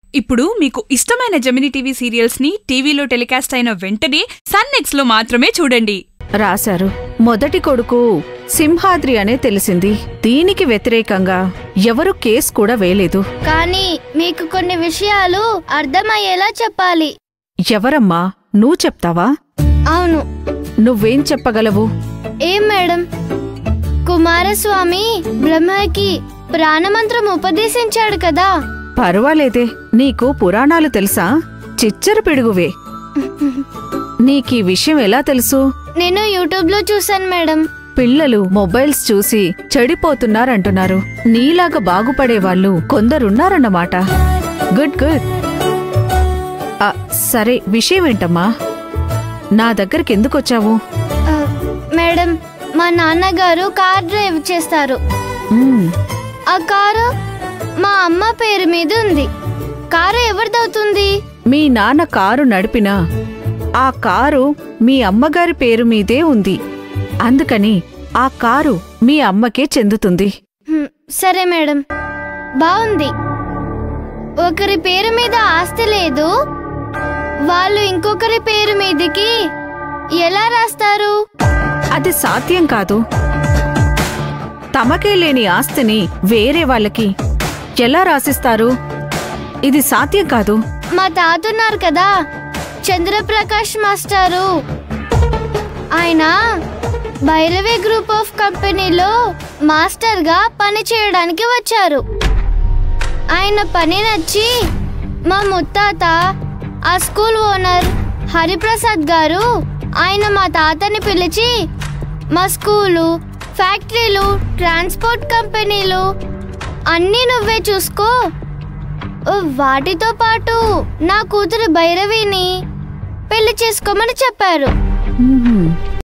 ఇప్పుడు మీకు ఇష్టమైన జమిని టీవీ సీరియల్స్ ని టీవీలో టెలికాస్ట్ అయిన వెంటనే సన్ నెక్స్ట్ లో మాత్రమే చూడండి రాశారు మొదటి కొడుకు సింహాద్రి అనే తెలిసింది దీనికి వ్యతిరేకంగా ఎవరు కేసు కూడా వేయలేదు కానీ మీకు కొన్ని విషయాలు అర్థమయ్యేలా చెప్పాలి ఎవరమ్మా నువ్వు చెప్తావా అవును నువ్వేం చెప్పగలవు ఏం మేడం కుమారస్వామి బ్రహ్మకి ప్రాణమంత్రం ఉపదేశించాడు కదా పర్వాలేదే నీకు పురాణాలు తెలుసా చిచ్చర పిడుగువే నీకీ విషయం ఎలా తెలుసు నేను యూట్యూబ్ లో చూశాను మేడం పిల్లలు మొబైల్స్ చూసి చెడిపోతున్నారంటున్నారు నీలాగా బాగుపడే వాళ్ళు కొందరున్నారన్నమాట గుడ్ గుడ్ ఆ, సరే విషయం ఏంటమ్మా నా దగ్గరికి ఎందుకొచ్చావు ఆ, మేడం మా నాన్నగారు కార్ డ్రైవ్ చేస్తారు మ్మ్, ఆ కారు మా అమ్మ పేరు మీద ఉంది కారు ఎవరిదవుతుంది మీ నాన్న కారు నడిపినా ఆ కారు మీ అమ్మగారి పేరు మీదే ఉంది అందుకని ఆ కారు మీ అమ్మకే చెందుతుంది హ్మ్, సరే మేడం బాగుంది ఒకరి పేరు మీద ఆస్తి లేదు వాళ్ళు ఇంకొకరి పేరు మీదకి ఎలా రాస్తారు అది సాధ్యం కాదు తమకే లేని ఆస్తిని వేరే వాళ్ళకి ఎలా రాసిస్తారు ఇది సాధ్యం కాదు మా తాత ఉన్నారు కదా చంద్రప్రకాష్ మాస్టారు ఆయన భైరవి గ్రూప్ ఆఫ్ కంపెనీలో మాస్టర్గా పని చేయడానికి వచ్చారు ఆయన పని నచ్చి మా ముత్తాత ఆ స్కూల్ ఓనర్ హరిప్రసాద్ గారు ఆయన మా తాతని పిలిచి మా స్కూలు ఫ్యాక్టరీలు ట్రాన్స్పోర్ట్ కంపెనీలు అన్నీ నువ్వే చూసుకో వాటితో పాటు నా కూతురు భైరవిని పెళ్లి చేసుకోమని చెప్పారు మ్మ్.